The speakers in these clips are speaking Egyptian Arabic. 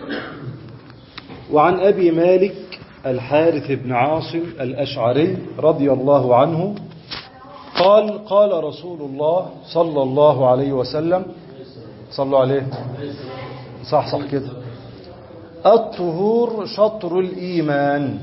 وعن أبي مالك الحارث بن عاصم الأشعري رضي الله عنه قال قال رسول الله صلى الله عليه وسلم صلوا عليه صح صح كده الطهور شطر الإيمان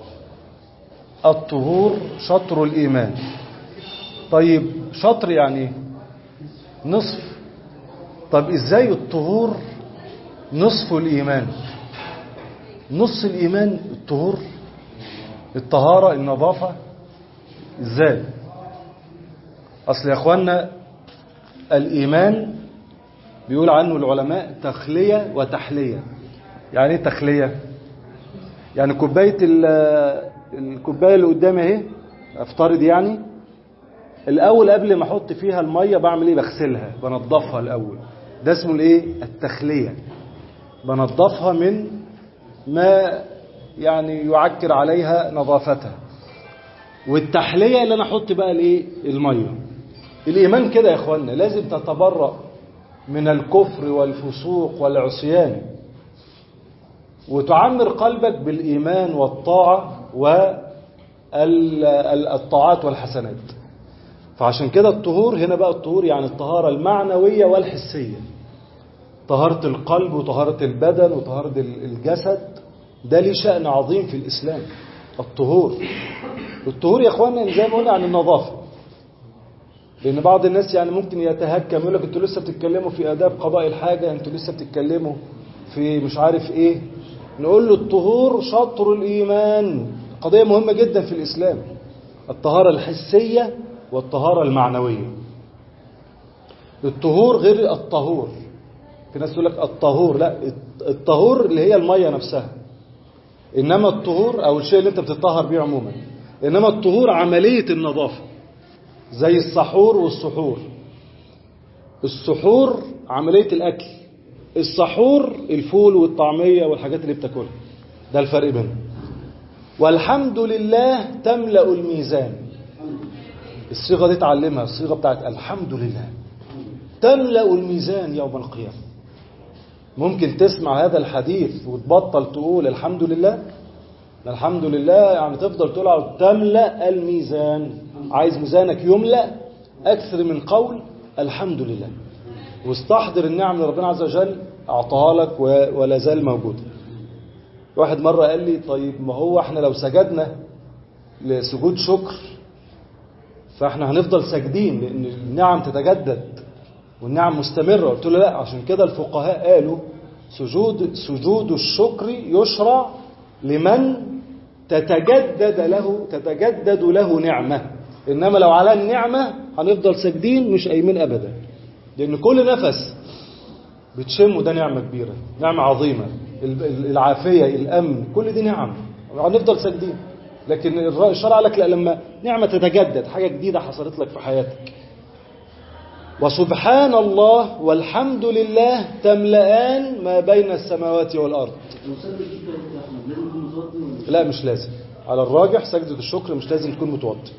الطهور شطر الإيمان طيب شطر يعني نصف طب ازاي الطهور نصف الإيمان نص الإيمان الطهور الطهارة النظافة ازاي أصل يا أخوانا الإيمان بيقول عنه العلماء تخلية وتحلية يعني ايه تخلية يعني كوباية الكوباية اللي قدامي اهي افترض يعني الاول قبل ما احط فيها المية بعمل ايه بغسلها بنضفها الاول ده اسمه الايه التخلية بنضفها من ما يعني يعكر عليها نظافتها والتحلية اللي انا احط بقى الايه المية الايمان كده يا اخوانا لازم تتبرأ من الكفر والفسوق والعصيان وتعمر قلبك بالإيمان والطاعة والطاعات والحسنات فعشان كده الطهور هنا بقى الطهور يعني الطهارة المعنوية والحسية طهارة القلب وطهارة البدن وطهارة الجسد ده ليه شأن عظيم في الإسلام الطهور الطهور يا اخوانا زي ما قلنا عن النظافة لأن بعض الناس يعني ممكن يتهكم يقول لك انتوا لسه بتتكلموا في آداب قضاء الحاجة انتوا لسه بتتكلموا في مش عارف ايه نقول له الطهور شطر الإيمان قضية مهمة جدا في الإسلام الطهارة الحسية والطهارة المعنوية الطهور غير الطهور في ناس تقول لك الطهور لا الطهور اللي هي المية نفسها إنما الطهور أو الشيء اللي أنت بتطهر بيه عموما إنما الطهور عملية النظافة زي السحور والسحور السحور عملية الأكل السحور الفول والطعمية والحاجات اللي بتاكلها ده الفرق بينهم والحمد لله تملأ الميزان الصيغة دي تعلمها الصيغة بتاعت الحمد لله تملأ الميزان يوم القيامة ممكن تسمع هذا الحديث وتبطل تقول الحمد لله الحمد لله يعني تفضل تقول تملأ الميزان عايز ميزانك يملأ أكثر من قول الحمد لله واستحضر النعم اللي ربنا عز وجل أعطاها لك ولا زال موجودة واحد مرة قال لي طيب ما هو احنا لو سجدنا لسجود شكر فاحنا هنفضل ساجدين لأن النعم تتجدد والنعم مستمرة قلت له لا عشان كده الفقهاء قالوا سجود سجود الشكر يشرع لمن تتجدد له تتجدد له نعمة إنما لو على النعمة هنفضل ساجدين مش قايمين أبدا لأن كل نفس بتشمه ده نعمة كبيرة نعمة عظيمة العافية الأمن كل دي نعم هنفضل ساجدين لكن الشرع لك لا لما نعمة تتجدد حاجة جديدة حصلت لك في حياتك وسبحان الله والحمد لله تملأان ما بين السماوات والأرض لا مش لازم على الراجح سجدة الشكر مش لازم تكون متوضي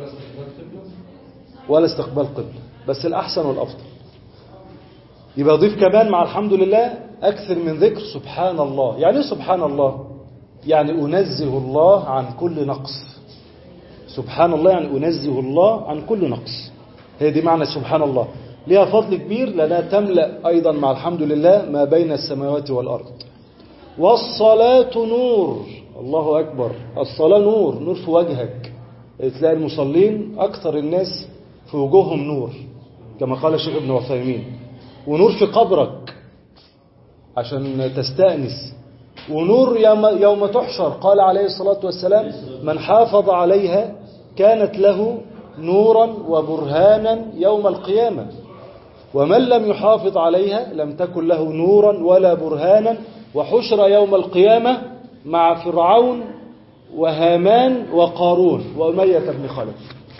ولا استقبال قبل بس الأحسن والأفضل يبقى ضيف كمان مع الحمد لله أكثر من ذكر سبحان الله يعني ايه سبحان الله يعني أنزه الله عن كل نقص سبحان الله يعني أنزه الله عن كل نقص هي دي معنى سبحان الله ليها فضل كبير لأنها تملأ أيضا مع الحمد لله ما بين السماوات والأرض والصلاة نور الله أكبر الصلاة نور نور في وجهك تلاقي المصلين أكثر الناس في وجوههم نور كما قال الشيخ ابن عثيمين ونور في قبرك عشان تستأنس ونور يوم, يوم تحشر قال عليه الصلاة والسلام من حافظ عليها كانت له نورا وبرهانا يوم القيامة ومن لم يحافظ عليها لم تكن له نورا ولا برهانا وحشر يوم القيامة مع فرعون وهامان وقارون وأمية بن خلف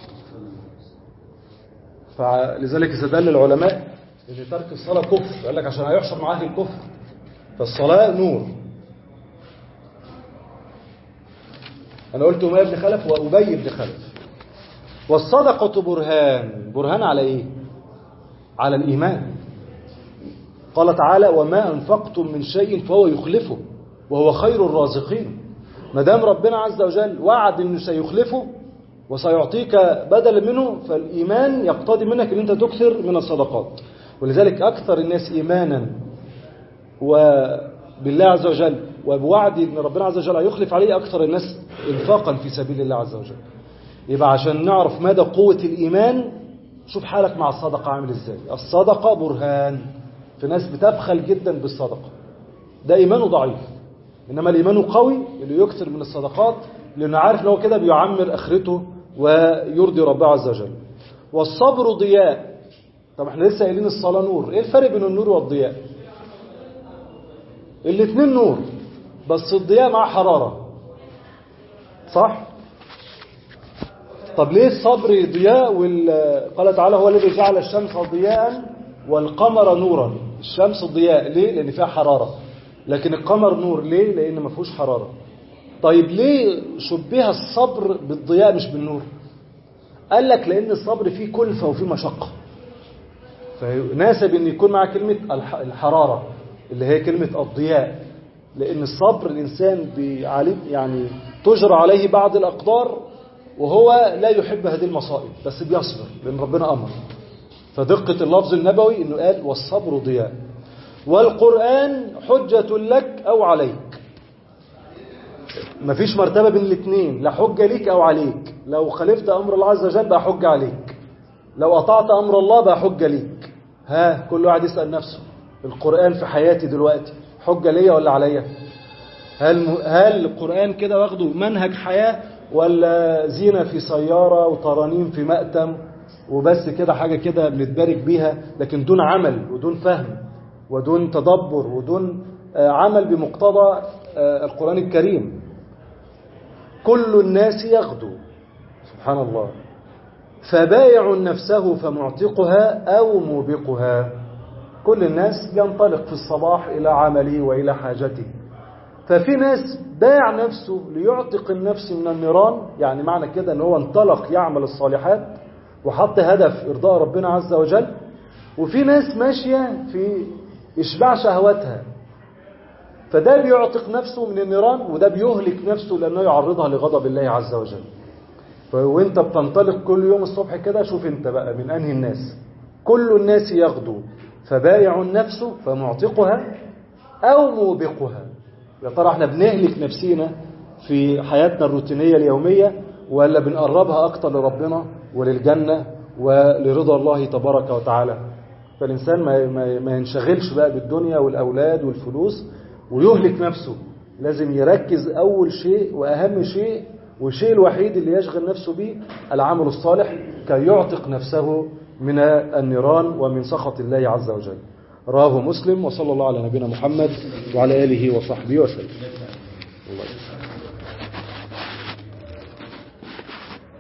فلذلك استدل العلماء ان ترك الصلاة كفر قال لك عشان هيحشر معاه الكفر فالصلاة نور أنا قلت أمية بن خلف وأبي بن خلف والصدقة برهان برهان على إيه على الإيمان قال تعالى وما أنفقتم من شيء فهو يخلفه وهو خير الرازقين ما دام ربنا عز وجل وعد انه سيخلفه وسيعطيك بدلا منه فالإيمان يقتضي منك أن أنت تكثر من الصدقات ولذلك أكثر الناس إيمانا وبالله عز وجل وبوعد أن ربنا عز وجل يخلف عليه أكثر الناس انفاقا في سبيل الله عز وجل يبقى عشان نعرف مدى قوة الإيمان شوف حالك مع الصدقة عامل إزاي الصدقة برهان في ناس بتبخل جدا بالصدقة ده إيمانه ضعيف إنما الإيمان قوي اللي يكثر من الصدقات لأنه عارف أنه كده بيعمر أخرته ويرضي ربه عز وجل والصبر ضياء طب احنا لسه قايلين الصلاة نور ايه الفرق بين النور والضياء الاثنين نور بس الضياء مع حرارة صح طب ليه الصبر ضياء وال... قال تعالى هو الذي جعل الشمس ضياء والقمر نورا الشمس ضياء ليه لان فيها حرارة لكن القمر نور ليه لان ما فيهوش حرارة طيب ليه شبه الصبر بالضياء مش بالنور قال لك لان الصبر فيه كلفة وفيه مشقة فيناسب ان يكون مع كلمة الحرارة اللي هي كلمة الضياء لان الصبر الانسان بيعلم يعني تجرى عليه بعض الاقدار وهو لا يحب هذه المصائب بس بيصبر لان ربنا امر فدقة اللفظ النبوي انه قال والصبر ضياء والقرآن حجة لك او عليك مفيش مرتبة بين الاثنين لا حجة ليك او عليك لو خالفت امر الله عز وجل بقى حجة عليك لو اطعت امر الله بقى حجة ليك ها كل واحد يسأل نفسه القرآن في حياتي دلوقتي حجة ليا ولا عليا هل هل القرآن كده واخده منهج حياة ولا زينة في سيارة وترانيم في مأتم وبس كده حاجة كده بنتبارك بيها لكن دون عمل ودون فهم ودون تدبر ودون عمل بمقتضى القرآن الكريم كل الناس يغدو سبحان الله فبايع نفسه فمعتقها أو موبقها كل الناس ينطلق في الصباح إلى عمله وإلى حاجته ففي ناس باع نفسه ليعتق النفس من النيران يعني معنى كده ان هو انطلق يعمل الصالحات وحط هدف إرضاء ربنا عز وجل وفي ناس ماشية في إشباع شهواتها فده بيعتق نفسه من النيران وده بيهلك نفسه لأنه يعرضها لغضب الله عز وجل وانت بتنطلق كل يوم الصبح كده شوف انت بقى من أنهي الناس كل الناس يغدو فبايع النفس فمعتقها أو موبقها يا ترى احنا بنهلك نفسينا في حياتنا الروتينية اليومية ولا بنقربها أكتر لربنا وللجنة ولرضا الله تبارك وتعالى فالإنسان ما, ما, ما ينشغلش بقى بالدنيا والأولاد والفلوس ويهلك نفسه لازم يركز أول شيء وأهم شيء والشيء الوحيد اللي يشغل نفسه به العمل الصالح كي يعتق نفسه من النيران ومن سخط الله عز وجل رواه مسلم وصلى الله على نبينا محمد وعلى آله وصحبه وسلم الله